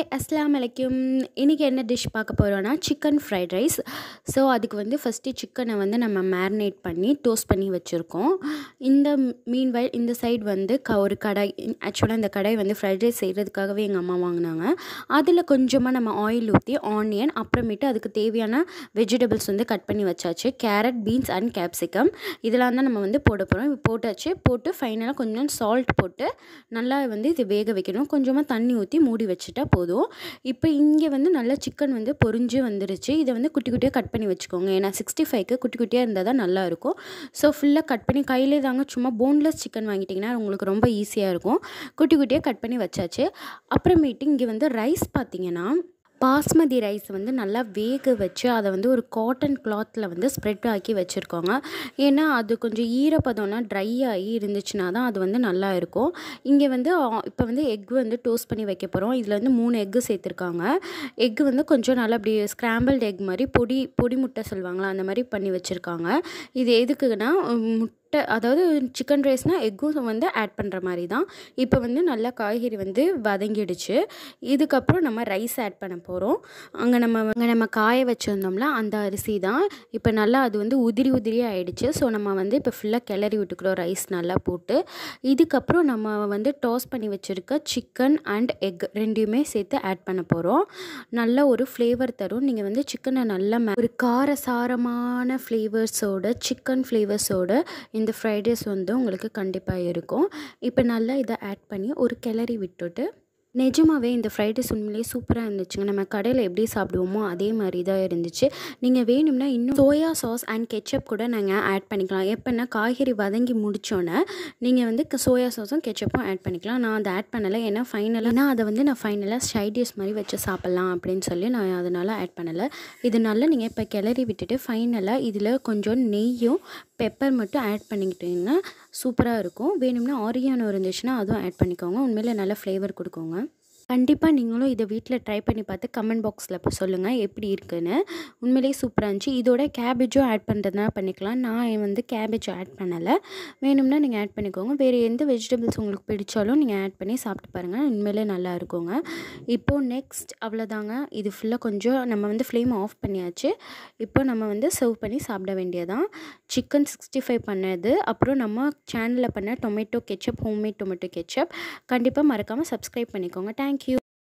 அஸ்ஸலாமு அலைக்கும் இன்றைக்கி என்ன டிஷ் பார்க்க போகிறோன்னா சிக்கன் ஃப்ரைட் ரைஸ் ஸோ அதுக்கு வந்து ஃபஸ்ட்டு சிக்கனை வந்து நம்ம மேரினேட் பண்ணி டோஸ்ட் பண்ணி வச்சுருக்கோம் இந்த மீன் வயல் இந்த சைடு வந்து க ஒரு கடாய் ஆக்சுவலாக இந்த கடாய் வந்து ஃப்ரைட் ரைஸ் செய்கிறதுக்காகவே எங்கள் அம்மா வாங்கினாங்க அதில் கொஞ்சமாக நம்ம ஆயில் ஊற்றி ஆனியன் அப்புறமேட்டு அதுக்கு தேவையான வெஜிடபிள்ஸ் வந்து கட் பண்ணி வச்சாச்சு கேரட் பீன்ஸ் அண்ட் கேப்சிகம் இதெல்லாம் தான் நம்ம வந்து போட போகிறோம் இப்போ போட்டாச்சு போட்டு ஃபைனலாக கொஞ்சம் சால்ட் போட்டு நல்லா வந்து இது வேக வைக்கணும் கொஞ்சமாக தண்ணி ஊற்றி மூடி வச்சுட்டா போதும் இப்போ இங்கே வந்து நல்லா சிக்கன் வந்து பொரிஞ்சு வந்துருச்சு இதை வந்து குட்டி குட்டியாக கட் பண்ணி வச்சுக்கோங்க ஏன்னா சிக்ஸ்டி ஃபைவ்க்கு குட்டி குட்டியாக இருந்தால் தான் நல்லாயிருக்கும் ஸோ ஃபுல்லாக கட் பண்ணி கையிலே தாங்க சும்மா போன்லெஸ் சிக்கன் வாங்கிட்டிங்கன்னா உங்களுக்கு ரொம்ப ஈஸியாக இருக்கும் குட்டி குட்டியாக கட் பண்ணி வச்சாச்சு அப்புறமேட்டு இங்கே வந்து ரைஸ் பார்த்தீங்கன்னா பாஸ்மதி ரைஸ் வந்து நல்லா வேக வச்சு அதை வந்து ஒரு காட்டன் கிளாத்தில் வந்து ஸ்ப்ரெட் ஆக்கி வச்சுருக்கோங்க ஏன்னா அது கொஞ்சம் ஈரப்பதம்லாம் ட்ரை ஆகி இருந்துச்சுன்னா தான் அது வந்து நல்லா இருக்கும் இங்கே வந்து இப்போ வந்து எக் வந்து டோஸ்ட் பண்ணி வைக்க போகிறோம் இதில் வந்து மூணு எக்கு சேர்த்துருக்காங்க எக்கு வந்து கொஞ்சம் நல்லா அப்படி ஸ்க்ராம்பிள்டு எக் மாதிரி பொடி பொடி முட்டை சொல்லுவாங்களா அந்த மாதிரி பண்ணி வச்சுருக்காங்க இது எதுக்குன்னா முட்டை அதாவது சிக்கன் ரைஸ்னால் எக்கும் வந்து ஆட் பண்ணுற மாதிரி தான் இப்போ வந்து நல்லா காய்கறி வந்து வதங்கிடுச்சு இதுக்கப்புறம் நம்ம ரைஸ் ஆட் பண்ண போகிறோம் அங்கே நம்ம அங்கே நம்ம காய வச்சுருந்தோம்ல அந்த அரிசி தான் இப்போ நல்லா அது வந்து உதிரி உதிரியாக ஆயிடுச்சு ஸோ நம்ம வந்து இப்போ ஃபுல்லாக கிளறி விட்டுக்கிறோம் ரைஸ் நல்லா போட்டு இதுக்கப்புறம் நம்ம வந்து டாஸ் பண்ணி வச்சுருக்க சிக்கன் அண்ட் எக் ரெண்டையுமே சேர்த்து ஆட் பண்ண போகிறோம் நல்ல ஒரு ஃப்ளேவர் தரும் நீங்கள் வந்து சிக்கனை நல்லா ஒரு காரசாரமான ஃப்ளேவர்ஸோட சிக்கன் ஃப்ளேவர்ஸோட இந்த ஃப்ரைட் ரைஸ் வந்து உங்களுக்கு கண்டிப்பாக இருக்கும் இப்போ நல்லா இதை ஆட் பண்ணி ஒரு கிளறி விட்டுட்டு நிஜமாகவே இந்த ஃப்ரைட் ரைஸ் உண்மையிலேயே சூப்பராக இருந்துச்சுங்க நம்ம கடையில் எப்படி சாப்பிடுவோமோ அதே மாதிரி தான் இருந்துச்சு நீங்கள் வேணும்னா இன்னும் சோயா சாஸ் அண்ட் கெச்சப் கூட நாங்கள் ஆட் பண்ணிக்கலாம் எப்போன்னா காய்கறி வதங்கி முடித்தோன்னே நீங்கள் வந்து சோயா சாஸும் கெச்சப்பும் ஆட் பண்ணிக்கலாம் நான் அதை ஆட் பண்ணலை ஏன்னா ஃபைனலாக நான் அதை வந்து நான் ஃபைனலாக சைடிஷ் மாதிரி வச்சு சாப்பிட்லாம் அப்படின்னு சொல்லி நான் அதனால் ஆட் பண்ணலை இதனால நீங்கள் இப்போ கிளறி விட்டுட்டு ஃபைனலாக இதில் கொஞ்சம் நெய்யும் பெப்பர் மட்டும் ஆட் பண்ணிக்கிட்டிங்கன்னா சூப்பராக இருக்கும் வேணும்னா ஆரியானோ இருந்துச்சுன்னா அதுவும் ஆட் பண்ணிக்கோங்க உண்மையில் நல்ல ஃப்ளேவர் கொடுக்குங்க கண்டிப்பாக நீங்களும் இதை வீட்டில் ட்ரை பண்ணி பார்த்து கமெண்ட் பாக்ஸில் இப்போ சொல்லுங்கள் எப்படி இருக்குன்னு உண்மையிலேயே சூப்பராக இருந்துச்சு இதோட கேபேஜும் ஆட் பண்ணுறதுனா பண்ணிக்கலாம் நான் வந்து கேபேஜ் ஆட் பண்ணலை வேணும்னா நீங்கள் ஆட் பண்ணிக்கோங்க வேறு எந்த வெஜிடபிள்ஸ் உங்களுக்கு பிடிச்சாலும் நீங்கள் ஆட் பண்ணி சாப்பிட்டு பாருங்கள் உண்மையிலே நல்லா இருக்குங்க இப்போது நெக்ஸ்ட் அவ்வளோதாங்க இது ஃபுல்லாக கொஞ்சம் நம்ம வந்து ஃப்ளேம் ஆஃப் பண்ணியாச்சு இப்போ நம்ம வந்து சர்வ் பண்ணி சாப்பிட வேண்டியதான் சிக்கன் சிக்ஸ்டி ஃபைவ் பண்ணது அப்புறம் நம்ம சேனலில் பண்ண tomato ketchup homemade tomato ketchup கண்டிப்பாக மறக்காமல் சப்ஸ்கிரைப் பண்ணிக்கோங்க தேங்க்யூ